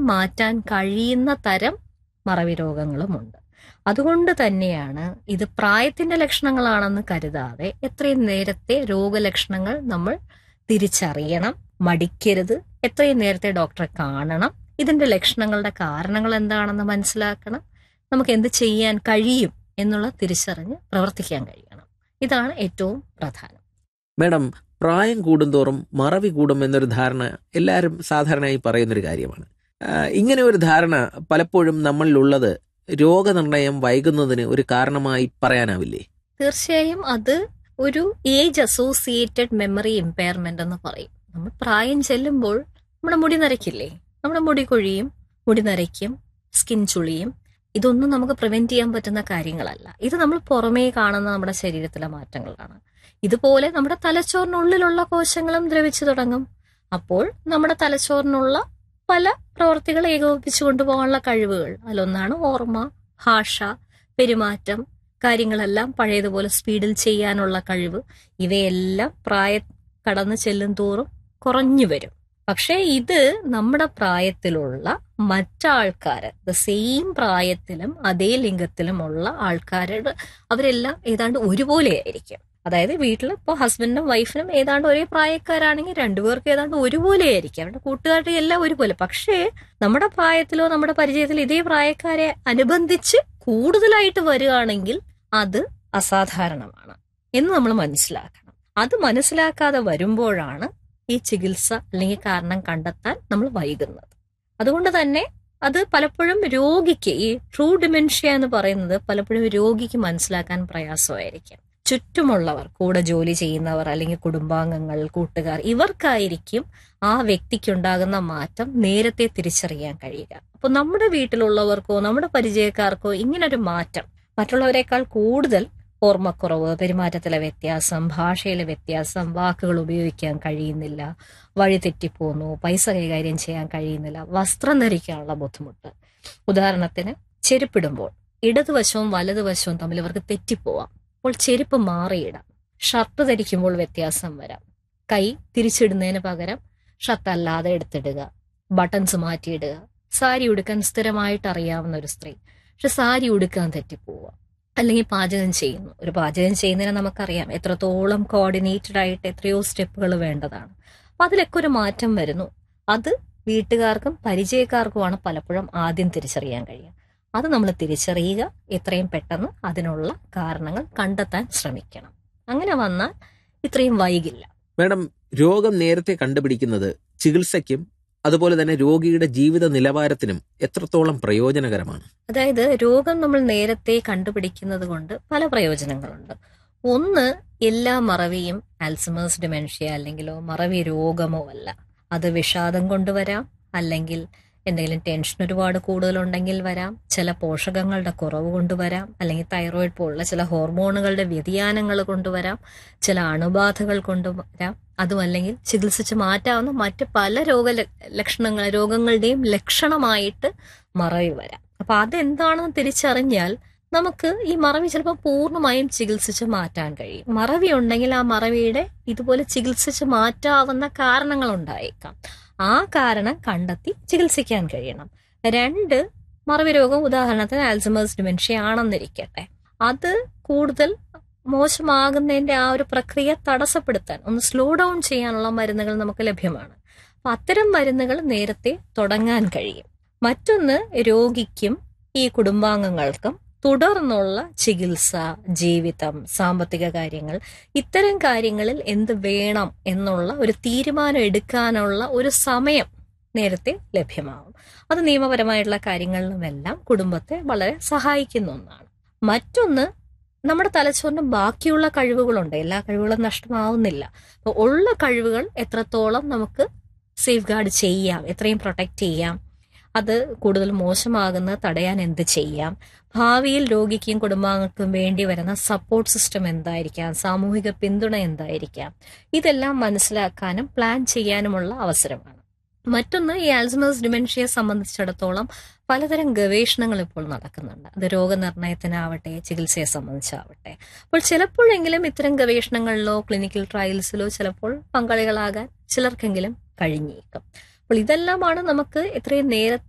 മാറ്റാൻ കഴിയുന്ന തരം മറവി രോഗങ്ങളുമുണ്ട് അതുകൊണ്ട് തന്നെയാണ് ഇത് പ്രായത്തിന്റെ ലക്ഷണങ്ങളാണെന്ന് കരുതാതെ എത്രയും നേരത്തെ രോഗലക്ഷണങ്ങൾ നമ്മൾ തിരിച്ചറിയണം മടിക്കരുത് എത്രയും നേരത്തെ ഡോക്ടറെ കാണണം ഇതിന്റെ ലക്ഷണങ്ങളുടെ കാരണങ്ങൾ എന്താണെന്ന് മനസ്സിലാക്കണം നമുക്ക് എന്ത് ചെയ്യാൻ കഴിയും എന്നുള്ള തിരിച്ചറിഞ്ഞ് പ്രവർത്തിക്കാൻ കഴിയണം ഇതാണ് ഏറ്റവും പ്രധാനം മേഡം പ്രായം കൂടുന്തോറും മറവി കൂടും എന്നൊരു ധാരണ എല്ലാവരും സാധാരണയായി പറയുന്നൊരു കാര്യമാണ് ആ, ഇങ്ങനെ ഒരു ധാരണ പലപ്പോഴും നമ്മളിലുള്ളത് രോഗനിർണയം വൈകുന്നതിന് ഒരു കാരണമായി പറയാനാവില്ലേ തീർച്ചയായും അത് ഒരു ഏജ് അസോസിയേറ്റഡ് മെമ്മറി ഇമ്പയർമെന്റ് എന്ന് പറയും നമ്മൾ പ്രായം ചെല്ലുമ്പോൾ നമ്മുടെ മുടി നരയ്ക്കില്ലേ നമ്മുടെ മുടി കൊഴിയും മുടി നരയ്ക്കും സ്കിൻ ചുളിയും ഇതൊന്നും നമുക്ക് പ്രിവെന്റ് ചെയ്യാൻ പറ്റുന്ന കാര്യങ്ങളല്ല ഇത് നമ്മൾ പുറമേ കാണുന്ന നമ്മുടെ ശരീരത്തിലെ മാറ്റങ്ങളാണ് ഇതുപോലെ നമ്മുടെ തലച്ചോറിനുള്ളിലുള്ള കോശങ്ങളും ദ്രവിച്ചു തുടങ്ങും അപ്പോൾ നമ്മുടെ തലച്ചോറിനുള്ള പല പ്രവർത്തികൾ ഏകോപിപ്പിച്ചു കൊണ്ടുപോകാനുള്ള കഴിവുകൾ അതിലൊന്നാണ് ഓർമ്മ ഭാഷ പെരുമാറ്റം കാര്യങ്ങളെല്ലാം പഴയതുപോലെ സ്പീഡിൽ ചെയ്യാനുള്ള കഴിവ് ഇവയെല്ലാം പ്രായ കടന്നു ചെല്ലും തോറും കുറഞ്ഞു വരും പക്ഷേ ഇത് നമ്മുടെ പ്രായത്തിലുള്ള മറ്റാൾക്കാര് ദ സെയിം പ്രായത്തിലും അതേ ലിംഗത്തിലുമുള്ള ആൾക്കാരുടെ അവരെല്ലാം ഏതാണ്ട് ഒരുപോലെ ആയിരിക്കും അതായത് വീട്ടിൽ ഇപ്പോൾ ഹസ്ബൻഡിനും വൈഫിനും ഏതാണ്ട് ഒരേ പ്രായക്കാരാണെങ്കിൽ രണ്ടുപേർക്ക് ഏതാണ്ട് ഒരുപോലെ ആയിരിക്കും അവരുടെ കൂട്ടുകാരുടെ എല്ലാം ഒരുപോലെ പക്ഷേ നമ്മുടെ പ്രായത്തിലോ നമ്മുടെ പരിചയത്തിലോ ഇതേ പ്രായക്കാരെ അനുബന്ധിച്ച് കൂടുതലായിട്ട് വരികയാണെങ്കിൽ അത് അസാധാരണമാണ് എന്ന് നമ്മൾ മനസ്സിലാക്കണം അത് മനസ്സിലാക്കാതെ വരുമ്പോഴാണ് ഈ ചികിത്സ അല്ലെങ്കിൽ കാരണം കണ്ടെത്താൻ നമ്മൾ വൈകുന്നത് അതുകൊണ്ട് തന്നെ അത് പലപ്പോഴും രോഗിക്ക് ഈ ട്രൂ ഡിമെൻഷ്യ എന്ന് പറയുന്നത് പലപ്പോഴും രോഗിക്ക് മനസ്സിലാക്കാൻ പ്രയാസമായിരിക്കും ചുറ്റുമുള്ളവർ കൂടെ ജോലി ചെയ്യുന്നവർ അല്ലെങ്കിൽ കുടുംബാംഗങ്ങൾ കൂട്ടുകാർ ഇവർക്കായിരിക്കും ആ വ്യക്തിക്കുണ്ടാകുന്ന മാറ്റം നേരത്തെ തിരിച്ചറിയാൻ കഴിയുക അപ്പൊ നമ്മുടെ വീട്ടിലുള്ളവർക്കോ നമ്മുടെ പരിചയക്കാർക്കോ ഇങ്ങനൊരു മാറ്റം മറ്റുള്ളവരെക്കാൾ കൂടുതൽ ഓർമ്മക്കുറവ് പെരുമാറ്റത്തിലെ വ്യത്യാസം ഭാഷയിലെ വ്യത്യാസം വാക്കുകൾ ഉപയോഗിക്കാൻ കഴിയുന്നില്ല വഴി തെറ്റിപ്പോന്നു പൈസ കൈകാര്യം ചെയ്യാൻ കഴിയുന്നില്ല വസ്ത്രം ധരിക്കാനുള്ള ബുദ്ധിമുട്ട് ഉദാഹരണത്തിന് ചെരുപ്പിടുമ്പോൾ ഇടതുവശവും വലതുവശവും തമ്മിൽ ഇവർക്ക് തെറ്റിപ്പോവാം അപ്പോൾ ചെരുപ്പ് മാറിയിടാം ഷർട്ട് ധരിക്കുമ്പോൾ വ്യത്യാസം വരാം കൈ തിരിച്ചിടുന്നതിന് പകരം ഷർട്ട് അല്ലാതെ എടുത്തിടുക ബട്ടൺസ് മാറ്റിയിടുക സാരി ഉടുക്കാൻ സ്ഥിരമായിട്ട് അറിയാവുന്ന ഒരു സ്ത്രീ പക്ഷെ സാരി ഉടുക്കാൻ തെറ്റിപ്പോവുക അല്ലെങ്കിൽ പാചകം ചെയ്യുന്നു ഒരു പാചകം ചെയ്യുന്നതിന് നമുക്കറിയാം എത്രത്തോളം കോർഡിനേറ്റഡ് ആയിട്ട് എത്രയോ സ്റ്റെപ്പുകൾ വേണ്ടതാണ് അപ്പൊ അതിലൊക്കെ ഒരു മാറ്റം വരുന്നു അത് വീട്ടുകാർക്കും പരിചയക്കാർക്കുമാണ് പലപ്പോഴും ആദ്യം തിരിച്ചറിയാൻ കഴിയുക അത് നമ്മൾ തിരിച്ചറിയുക എത്രയും പെട്ടെന്ന് അതിനുള്ള കാരണങ്ങൾ കണ്ടെത്താൻ ശ്രമിക്കണം അങ്ങനെ വന്നാൽ ഇത്രയും വൈകില്ല മേഡം രോഗം നേരത്തെ കണ്ടുപിടിക്കുന്നത് ചികിത്സയ്ക്കും അതുപോലെ തന്നെ രോഗിയുടെ ജീവിത നിലവാരത്തിനും എത്രത്തോളം പ്രയോജനകരമാണ് അതായത് രോഗം നമ്മൾ നേരത്തെ കണ്ടുപിടിക്കുന്നത് കൊണ്ട് പല പ്രയോജനങ്ങളുണ്ട് ഒന്ന് എല്ലാ മറവിയും ആൽസമേഴ്സ് ഡിമെൻഷ്യ അല്ലെങ്കിലോ മറവി രോഗമോ അല്ല അത് വിഷാദം കൊണ്ടുവരാം അല്ലെങ്കിൽ എന്തെങ്കിലും ടെൻഷൻ ഒരുപാട് കൂടുതലുണ്ടെങ്കിൽ വരാം ചില പോഷകങ്ങളുടെ കുറവ് കൊണ്ടുവരാം അല്ലെങ്കിൽ തൈറോയിഡ് പോലുള്ള ചില ഹോർമോണുകളുടെ വ്യതിയാനങ്ങൾ കൊണ്ടുവരാം ചില അണുബാധകൾ കൊണ്ടുവരാം അതുമല്ലെങ്കിൽ ചികിത്സിച്ച് മാറ്റാവുന്ന മറ്റ് പല രോഗ ലക്ഷണങ്ങൾ രോഗങ്ങളുടെയും ലക്ഷണമായിട്ട് മറവി വരാം അപ്പൊ അതെന്താണെന്ന് തിരിച്ചറിഞ്ഞാൽ നമുക്ക് ഈ മറവി ചിലപ്പോൾ പൂർണ്ണമായും ചികിത്സിച്ച് മാറ്റാൻ കഴിയും മറവി ഉണ്ടെങ്കിൽ ആ മറവിയുടെ ഇതുപോലെ ചികിത്സിച്ച് മാറ്റാവുന്ന കാരണങ്ങൾ ഉണ്ടായേക്കാം ആ കാരണം കണ്ടെത്തി ചികിത്സിക്കാൻ കഴിയണം രണ്ട് മറവി രോഗം ഉദാഹരണത്തിന് ആൽസമേഴ്സ് ഡിമെൻഷ്യ ആണെന്നിരിക്കട്ടെ അത് കൂടുതൽ മോശമാകുന്നതിന്റെ ആ ഒരു പ്രക്രിയ തടസ്സപ്പെടുത്താൻ ഒന്ന് സ്ലോ ഡൗൺ ചെയ്യാനുള്ള മരുന്നുകൾ നമുക്ക് ലഭ്യമാണ് അപ്പൊ അത്തരം മരുന്നുകൾ നേരത്തെ തുടങ്ങാൻ കഴിയും മറ്റൊന്ന് രോഗിക്കും ഈ കുടുംബാംഗങ്ങൾക്കും തുടർന്നുള്ള ചികിത്സ ജീവിതം സാമ്പത്തിക കാര്യങ്ങൾ ഇത്തരം കാര്യങ്ങളിൽ എന്ത് വേണം എന്നുള്ള ഒരു തീരുമാനം എടുക്കാനുള്ള ഒരു സമയം നേരത്തെ ലഭ്യമാവും അത് നിയമപരമായിട്ടുള്ള കാര്യങ്ങളിലുമെല്ലാം കുടുംബത്തെ വളരെ സഹായിക്കുന്ന ഒന്നാണ് മറ്റൊന്ന് നമ്മുടെ തലച്ചോറിന് ബാക്കിയുള്ള കഴിവുകളുണ്ട് എല്ലാ കഴിവുകളും നഷ്ടമാവുന്നില്ല അപ്പോൾ ഉള്ള കഴിവുകൾ എത്രത്തോളം നമുക്ക് സേഫ് ഗാർഡ് ചെയ്യാം എത്രയും പ്രൊട്ടക്റ്റ് ചെയ്യാം അത് കൂടുതൽ മോശമാകുന്നത് തടയാൻ എന്ത് ചെയ്യാം ഭാവിയിൽ രോഗിക്കും കുടുംബാംഗങ്ങൾക്കും വേണ്ടി വരുന്ന സപ്പോർട്ട് സിസ്റ്റം എന്തായിരിക്കാം സാമൂഹിക പിന്തുണ എന്തായിരിക്കാം ഇതെല്ലാം മനസ്സിലാക്കാനും പ്ലാൻ ചെയ്യാനുമുള്ള അവസരമാണ് മറ്റൊന്ന് ഈ ആൽസമേഴ്സ് ഡിമെൻഷ്യയെ സംബന്ധിച്ചിടത്തോളം പലതരം ഗവേഷണങ്ങൾ ഇപ്പോൾ നടക്കുന്നുണ്ട് അത് രോഗനിർണയത്തിനാവട്ടെ ചികിത്സയെ സംബന്ധിച്ചാവട്ടെ അപ്പോൾ ചിലപ്പോഴെങ്കിലും ഇത്തരം ഗവേഷണങ്ങളിലോ ക്ലിനിക്കൽ ട്രയൽസിലോ ചിലപ്പോൾ പങ്കാളികളാകാൻ ചിലർക്കെങ്കിലും കഴിഞ്ഞേക്കും അപ്പോൾ ഇതെല്ലാമാണ് നമുക്ക് എത്രയും നേരത്തെ